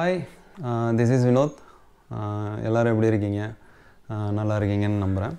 Hi this is Vinod Uh, எல்லாரும் எப்படி இருக்கீங்க Uh, நல்லா இருக்கீங்கன்னு நம்புகிறேன்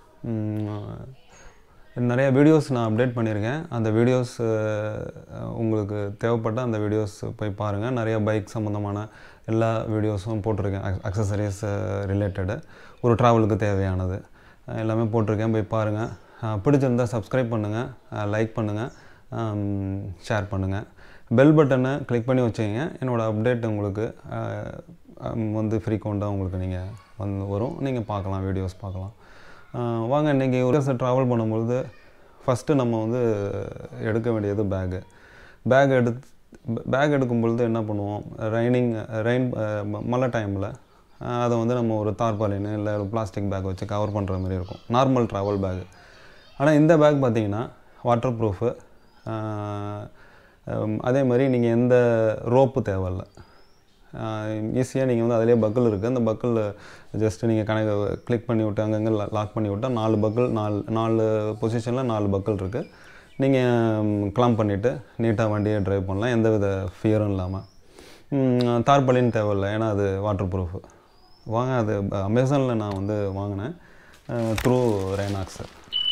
நிறைய வீடியோஸ் நான் அப்டேட் பண்ணியிருக்கேன் அந்த வீடியோஸ் உங்களுக்கு தேவைப்பட்ட அந்த வீடியோஸ் போய் பாருங்கள் நிறைய பைக் சம்மந்தமான எல்லா வீடியோஸும் போட்டிருக்கேன் அக்சசரிஸ் ரிலேட்டடு ஒரு ட்ராவலுக்கு தேவையானது அஹ் எல்லாமே போட்டிருக்கேன் போய் பாருங்கள் பிடிச்சிருந்தால் சப்ஸ்கிரைப் பண்ணுங்கள் லைக் பண்ணுங்கள் ஷேர் பண்ணுங்கள் பெல் பட்டனை கிளிக் பண்ணி வச்சுக்கோங்க என்னோடய அப்டேட் உங்களுக்கு அஹ், ஹம், வந்து ஃப்ரீக்வெண்ட்டாக உங்களுக்கு நீங்கள் வந்து வரும் நீங்கள் பார்க்கலாம் வீடியோஸ் பார்க்கலாம் அஹ், வாங்க இன்றைக்கி ஒரு ட்ராவல் பண்ணும்பொழுது ஃபஸ்ட்டு நம்ம வந்து எடுக்க வேண்டியது பேகு பேக் எடுத்து பேக் எடுக்கும் பொழுது என்ன பண்ணுவோம் ரைனிங் ரெயின் மழை டைமில் அதை வந்து நம்ம ஒரு தார்பாலின் இல்லை ஒரு பிளாஸ்டிக் பேக் வச்சு கவர் பண்ணுற மாதிரி இருக்கும் நார்மல் ட்ராவல் பேகு ஆனால் இந்த பேக் பார்த்தீங்கன்னா வாட்டர் ப்ரூஃபு அதே மாதிரி நீங்கள் எந்த ரோப்பு தேவையில்ல ஈஸியாக நீங்கள் வந்து அதிலே பக்கிள் இருக்குது அந்த பக்கிள் ஜஸ்ட்டு நீங்கள் கணக்கு கிளிக் பண்ணி விட்டு அங்கங்கே லாக் பண்ணி விட்டால் நாலு பக்கிள் நாலு நாலு பொசிஷனில் நாலு பக்கிள் இருக்குது நீங்கள் கிளம் பண்ணிவிட்டு நீட்டாக வண்டியை ட்ரைவ் பண்ணலாம் எந்த வித ஃபியரும் இல்லாமல் தார்பலின்னு தேவையில்லை ஏன்னா அது வாட்டர் ப்ரூஃபு வாங்க அது அமேசானில் நான் வந்து வாங்கினேன் த்ரூ ரேனாக்ஸு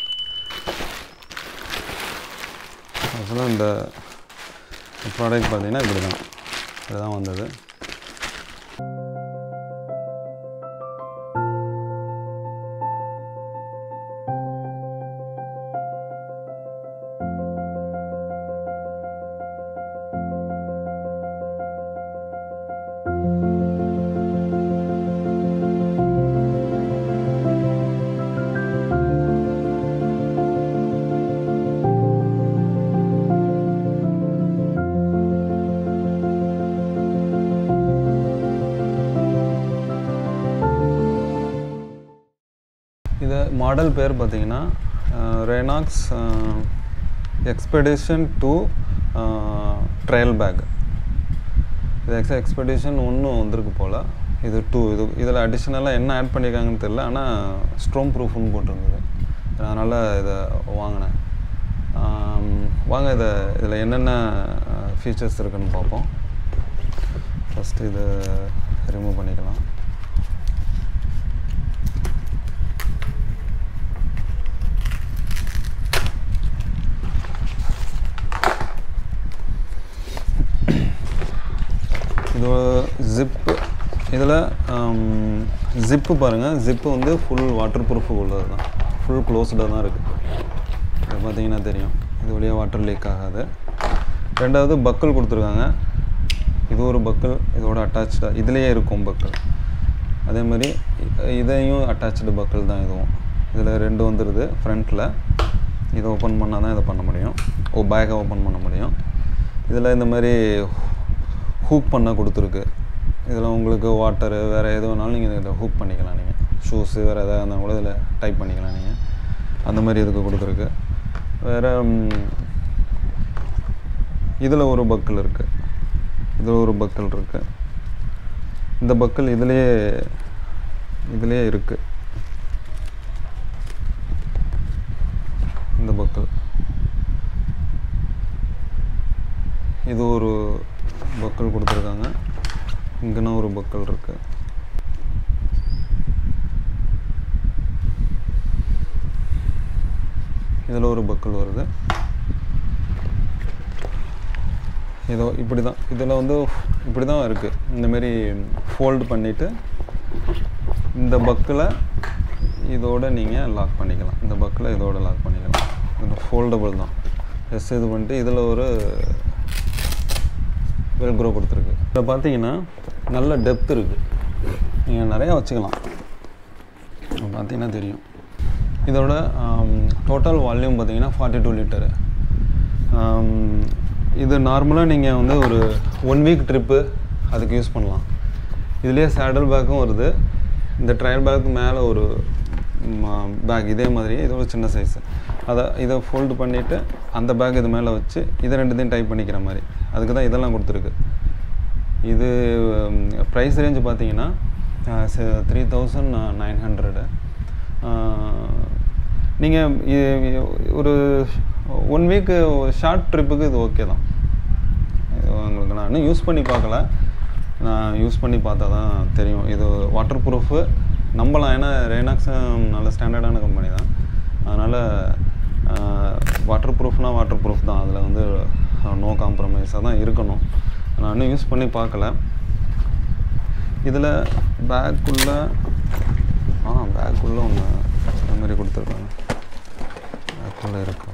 ஆக்சுவலாக இந்த ப்ராடக்ட் பார்த்தீங்கன்னா இப்படி தான் இதுதான் வந்தது இது மாடல் பேர் பார்த்தீங்கன்னா Rynox expedition two trail bag இது எக்ஸ் எக்ஸ்பெடிஷன் ஒன்றும் வந்திருக்கு போல் இது டூ இது இதில் அடிஷ்னலாக என்ன ஆட் பண்ணியிருக்காங்கன்னு தெரில ஆனால் ஸ்ட்ரோம் ப்ரூஃப்னு போட்டிருந்தது அதனால் இதை வாங்கினேன் ஆம், வாங்க இதை இதில் என்னென்ன ஃபீச்சர்ஸ் இருக்குன்னு பார்ப்போம் ஃபஸ்ட்டு இதை ரிமூவ் பண்ணிக்கலாம் இது ஜிப்பு இதில் ஜிப்பு பாருங்கள் ஜிப்பு வந்து ஃபுல் வாட்டர் ப்ரூஃப் உள்ளது தான் ஃபுல் க்ளோஸ்டாக தான் இருக்குது இது பார்த்தீங்கன்னா தெரியும் இது வழியாக வாட்டர் லீக் ஆகாது ரெண்டாவது பக்கல் கொடுத்துருக்காங்க இது ஒரு பக்கல் இதோட அட்டாச்சாக இதுலேயே இருக்கும் பக்கல் அதே மாதிரி இ- இதையும் அட்டாச்சு பக்கல் தான் இதுவும் இதில் ரெண்டு வந்துடுது ஃப்ரண்ட்டில் இதை ஓப்பன் பண்ணால் தான் இதை பண்ண முடியும் ஓ பேக்கை ஓப்பன் பண்ண முடியும் இதில் இந்த மாதிரி ஹூக் பண்ண கொடுத்துருக்கு இதில் உங்களுக்கு வாட்டரு வேறு எது வேணாலும் நீங்கள் இதில் ஹூக் பண்ணிக்கலாம் நீங்கள் ஷூஸு வேறு எதாவது இருந்தால் கூட இதில் டைப் பண்ணிக்கலாம் நீங்கள் அந்த மாதிரி இதுக்கு கொடுத்துருக்கு வேறு இதில் ஒரு பக்கல் இருக்குது இதில் ஒரு பக்கல் இருக்குது இந்த பக்கல் இதுலேயே இதுலேயே இருக்குது இந்த பக்கல் இது ஒரு பக்கல் கொடுத்துருக்காங்க இங்கேனா ஒரு பக்கல் இருக்கு இதில் ஒரு பக்கல் வருது இதோ இப்படி தான் இதில் வந்து இப்படி தான் இருக்குது இந்தமாரி ஃபோல்டு பண்ணிவிட்டு இந்த பக்கில் இதோட நீங்கள் லாக் பண்ணிக்கலாம் இந்த பக்கில் இதோட லாக் பண்ணிக்கலாம் இது ஃபோல்டபுள் தான் எஸ் இது பண்ணிட்டு இதில் ஒரு வெல்க்ரோ கொடுத்துருக்கு இதில் பார்த்தீங்கன்னா நல்ல டெப்த் இருக்குது நீங்கள் நிறையா வச்சுக்கலாம் இது பார்த்தீங்கன்னா தெரியும் இதோட டோட்டல் வால்யூம் பார்த்தீங்கன்னா ஃபார்ட்டி டூ லிட்டரு இது நார்மலாக நீங்கள் வந்து ஒரு ஒன் வீக் ட்ரிப்பு அதுக்கு யூஸ் பண்ணலாம் இதுலேயே சேடல் பேக்கும் வருது இந்த ட்ரையல் பேக்கு மேலே ஒரு பேக் இதே மாதிரி இது ஒரு சின்ன சைஸு அதை இதை ஃபோல்டு பண்ணிவிட்டு அந்த பேக் இது மேலே வச்சு இதை ரெண்டுத்தையும் டைப் பண்ணிக்கிற மாதிரி அதுக்கு தான் இதெல்லாம் கொடுத்துருக்கு இது ப்ரைஸ் ரேஞ்சு பார்த்தீங்கன்னா த்ரீ தௌசண்ட் நைன் ஹண்ட்ரடு நீங்கள் ஒரு ஒன் வீக்கு ஷார்ட் ட்ரிப்புக்கு இது ஓகே தான் இது உங்களுக்கு நான் இன்னும் யூஸ் பண்ணி பார்க்கல நான் யூஸ் பண்ணி பார்த்தா தான் தெரியும் இது வாட்டர் ப்ரூஃபு நம்பலாம் ஏன்னா ரெய்னாக்ஸ் நல்ல ஸ்டாண்டர்டான கம்பெனி தான் அதனால் வாட்டர் ப்ரூஃப்னால் வாட்டர் ப்ரூஃப் தான் அதில் வந்து நோ காம்ப்ரமைஸாக தான் இருக்கணும் நான் இன்னும் யூஸ் பண்ணி பார்க்கல இதில் பேக்குள்ளே ஆ பேக்குள்ளே ஒன்று இந்த மாதிரி கொடுத்துருக்காங்க பேக்குள்ளே இருக்கா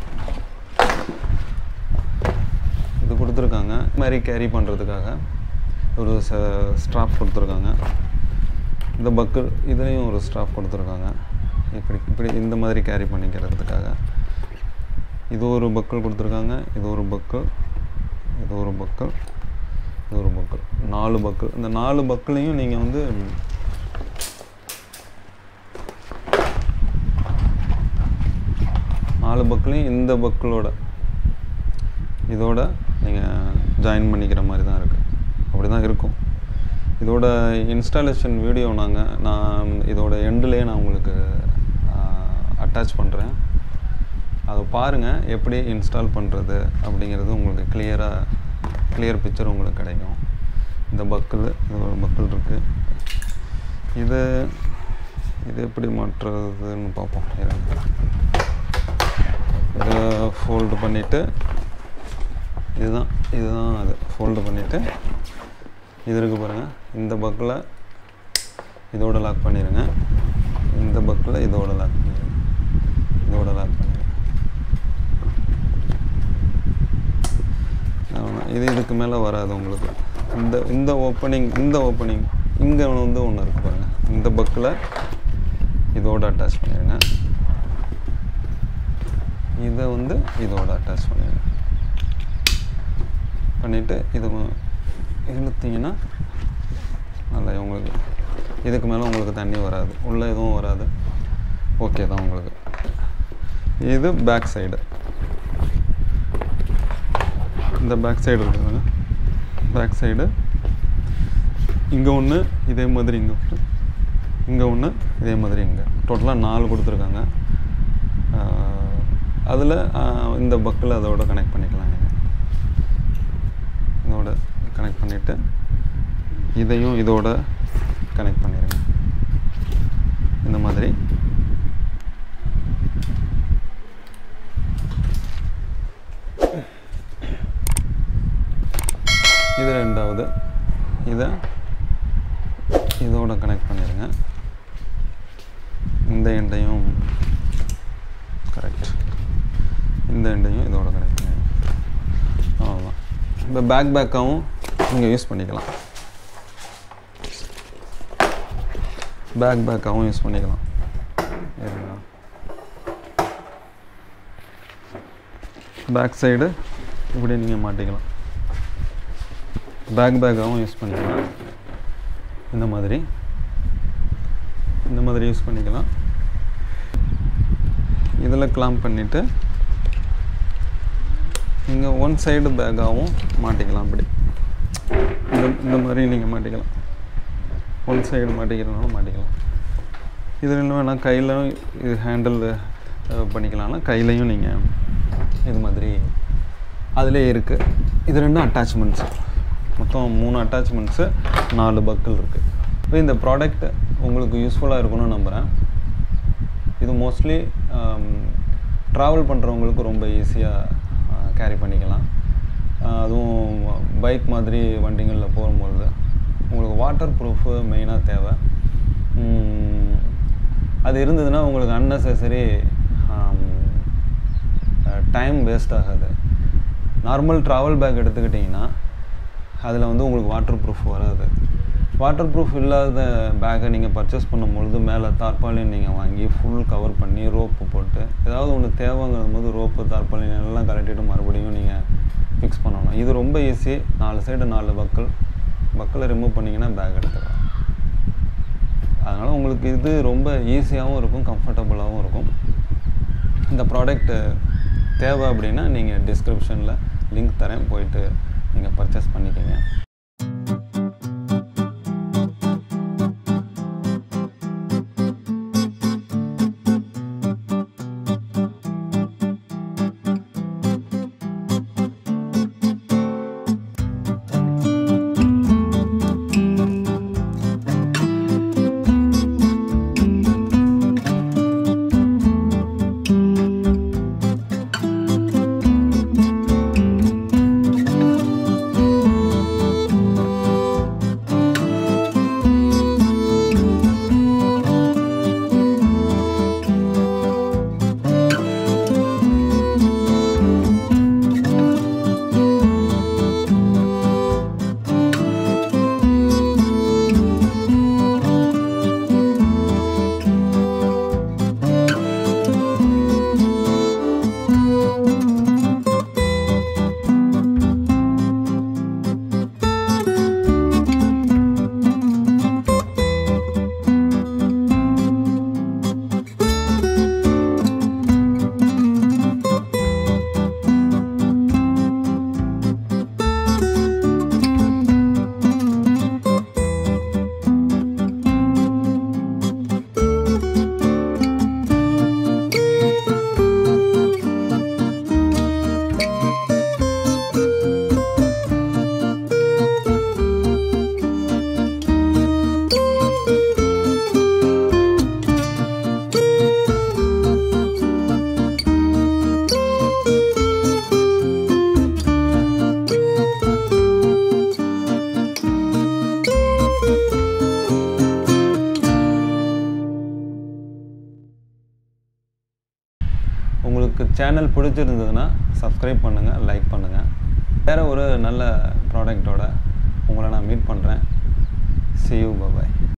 இது கொடுத்துருக்காங்க இது மாதிரி கேரி பண்ணுறதுக்காக ஒரு ச ஸ்ட்ராப் கொடுத்துருக்காங்க இந்த பக்கிள் இதுலேயும் ஒரு ஸ்ட்ராப் கொடுத்துருக்காங்க இப்படி இப்படி இந்த மாதிரி கேரி பண்ணிக்கிறதுக்காக இது ஒரு பக்கிள் கொடுத்துருக்காங்க இது ஒரு பக்கிள் இது ஒரு பக்கிள் இது ஒரு பக்கிள் நாலு பக்கிள் இந்த நாலு பக்கிளையும் நீங்கள் வந்து நாலு பக்கிளையும் இந்த பக்கிளோட இதோட நீங்கள் ஜாயின் பண்ணிக்கிற மாதிரி தான் இருக்குது அப்படி தான் இருக்கும் இதோட இன்ஸ்டாலேஷன் வீடியோ நாங்கள் நான் இதோட எண்டுலேயே நான் உங்களுக்கு அட்டாச் பண்ணுறேன் அதை பாருங்கள் எப்படி இன்ஸ்டால் பண்ணுறது அப்படிங்கிறது உங்களுக்கு கிளியராக கிளியர் பிக்சர் உங்களுக்கு கிடைக்கும் இந்த பக்கிள் இது ஒரு பக்கிள் இருக்குது இது இது எப்படி மாற்றுறதுன்னு பார்ப்போம் இருங்க. இதை ஃபோல்டு பண்ணிவிட்டு இதுதான் இதுதான் அது ஃபோல்டு பண்ணிவிட்டு இது இருக்குது பாருங்கள் இந்த பக்கில் இதோட லாக் பண்ணிடுங்க இந்த பக்கில் இதோட லாக் பண்ணிடுங்க இதோட லாக் பண்ணிடுங்க அவ்வளவுதான். இது இதுக்கு மேலே வராது உங்களுக்கு இந்த இந்த ஓப்பனிங் இந்த ஓப்பனிங் இங்கே வந்து ஒன்று இருக்குது பாருங்கள் இந்த பக்கில் இதோட அட்டாச் பண்ணிடுங்க இதை வந்து இதோட அட்டாச் பண்ணிடுங்க பண்ணிவிட்டு இது ம- இழுத்தீங்கன்னா நல்லா உங்களுக்கு இதுக்கு மேலே உங்களுக்கு தண்ணி வராது உள்ளே எதுவும் வராது ஓகே தான் உங்களுக்கு இது பேக் சைடு இந்த பேக் சைடு இருக்குதுங்க பேக் சைடு இங்கே ஒன்று இதே மாதிரி இங்கே ஒன்று இங்கே ஒன்று இதே மாதிரி இங்கே டோட்டலாக நாலு கொடுத்துருக்காங்க அதில் இந்த பக்கில் அதோட கனெக்ட் பண்ணிக்கலாம் நீங்கள் இதோட கனெக்ட் பண்ணிவிட்டு இதையும் இதோட கனெக்ட் பண்ணிடுங்க இந்த மாதிரி இது ரெண்டாவது இதை இதோட கனெக்ட் பண்ணிடுங்க இந்த எண்டையும் கரெக்ட் இந்த எண்டையும் இதோட கனெக்ட் பண்ணிடுங்க அவ்வளோதான் இப்போ பேக் பேக்காகவும் நீங்கள் யூஸ் பண்ணிக்கலாம் பேக் பேக்காகவும் யூஸ் பண்ணிக்கலாம் இருங்க பேக் சைடு இப்படி நீங்கள் மாட்டிக்கலாம் பேக் பேக்காகவும் யூஸ் பண்ணிக்கலாம் இந்த மாதிரி இந்த மாதிரி யூஸ் பண்ணிக்கலாம் இதில் கிளாம்ப் பண்ணிவிட்டு நீங்கள் ஒன் சைடு பேக்காகவும் மாட்டிக்கலாம் அப்படி இந்த இந்த மாதிரி நீங்கள் மாட்டிக்கலாம் ஒன் சைடு மாட்டிக்கிறனாலும் மாட்டிக்கலாம் இது ரெண்டும் வேணால் கையில் இது ஹேண்டில் பண்ணிக்கலாம்னா கையிலையும் நீங்கள் இது மாதிரி அதிலே இருக்குது இது ரெண்டும் அட்டாச்மெண்ட்ஸு மொத்தம் மூணு அட்டாச்மெண்ட்ஸு நாலு பக்கிள் இருக்குது இப்போ இந்த ப்ராடக்ட் உங்களுக்கு யூஸ்ஃபுல்லாக இருக்கும்னு நம்புகிறேன் இது மோஸ்ட்லி ட்ராவல் பண்ணுறவங்களுக்கு ரொம்ப ஈஸியாக கேரி பண்ணிக்கலாம் ஆஹ் அதுவும் பைக் மாதிரி வண்டிகளில் போகும்பொழுது உங்களுக்கு வாட்டர் ப்ரூஃபு மெயினாக தேவை உம், அது இருந்ததுன்னா உங்களுக்கு அன்னெசரி டைம் வேஸ்ட் ஆகாது நார்மல் ட்ராவல் பேக் எடுத்துக்கிட்டிங்கன்னா அதில் வந்து உங்களுக்கு வாட்டர் ப்ரூஃப் வராது வாட்டர் ப்ரூஃப் இல்லாத பேக்கை நீங்கள் பர்ச்சேஸ் பண்ணும்பொழுது மேலே தார்பாலின் நீங்கள் வாங்கி ஃபுல் கவர் பண்ணி ரோப்பு போட்டு ஏதாவது ஒன்று தேவைங்கிற போது ரோப்பு தார்பாலின் எல்லாம் கலட்டிட்டு மறுபடியும் நீங்கள் ஃபிக்ஸ் பண்ணணும் இது ரொம்ப ஈஸி நாலு சைடு நாலு பக்கல் பக்கலை ரிமூவ் பண்ணிங்கன்னா பேக் எடுத்துக்கலாம் அதனால் உங்களுக்கு இது ரொம்ப ஈஸியாகவும் இருக்கும் கம்ஃபர்டபுளாகவும் இருக்கும் இந்த ப்ராடக்ட் தேவை அப்படின்னா நீங்கள் டிஸ்கிரிப்ஷனில் லிங்க் தரேன் போயிட்டு நீங்கள் பர்ச்சேஸ் பண்ணிக்கோங்க சேனல் பிடிச்சிருந்ததுன்னா சப்ஸ்கிரைப் பண்ணுங்கள் லைக் பண்ணுங்கள் வேறு ஒரு நல்ல ப்ராடக்டோட உங்களை நான் மீட் பண்ணுறேன் see you bye bye